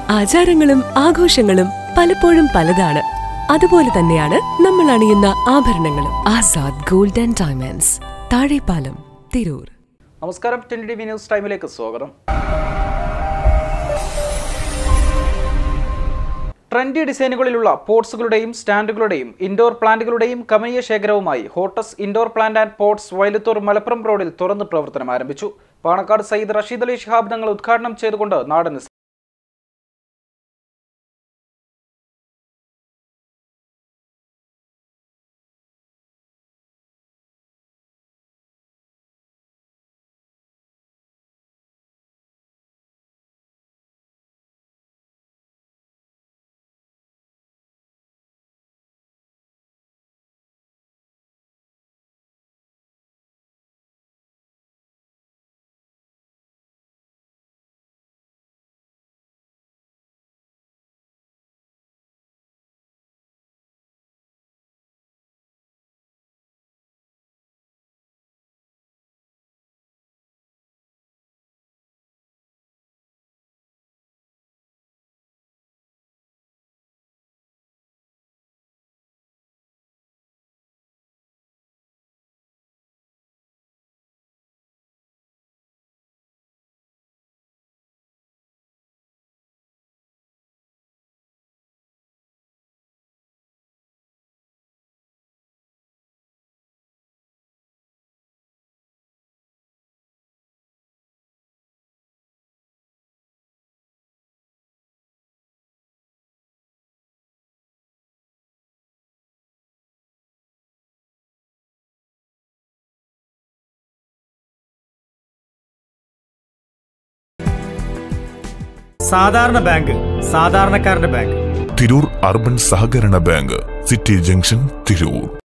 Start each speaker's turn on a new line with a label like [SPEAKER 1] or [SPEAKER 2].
[SPEAKER 1] ആചാരങ്ങളും ആഘോഷങ്ങളും പലപ്പോഴും പലതാണ് അതുപോലെ തന്നെയാണ് നമ്മൾ അണിയുന്ന ആഭരണങ്ങളും Azad gold and diamonds Thazhepalam Tirur
[SPEAKER 2] നമസ്കാരം ട്വന്റി ടി വി ന്യൂസ് ടൈമിലേക്ക് സ്വാഗതം ട്രെൻഡി ഡിസൈനുകളിലുള്ള പോട്ട്സുകളുടെയും സ്റ്റാൻഡുകളുടെയും ഇൻഡോർ പ്ലാന്റുകളുടെയും കമനീയ ശേഖരവുമായി ഹോട്ടസ് indoor plant and pots Vailathur Malappuram റോഡിൽ തുറന്ന് പ്രവർത്തനം ആരംഭിച്ചു പാണക്കാട് സയ്യിദ് റഷീദ് അലി ഷിഹാബ് തങ്ങൾ ഉദ്ഘാടനം ചെയ്തുകൊണ്ട് നാടിന്
[SPEAKER 3] സാധാരണ ബാങ്ക് സാധാരണക്കാരന്റെ ബാങ്ക്
[SPEAKER 4] തിരൂർ അർബൻ സഹകരണ ബാങ്ക് സിറ്റി ജംഗ്ഷൻ തിരൂർ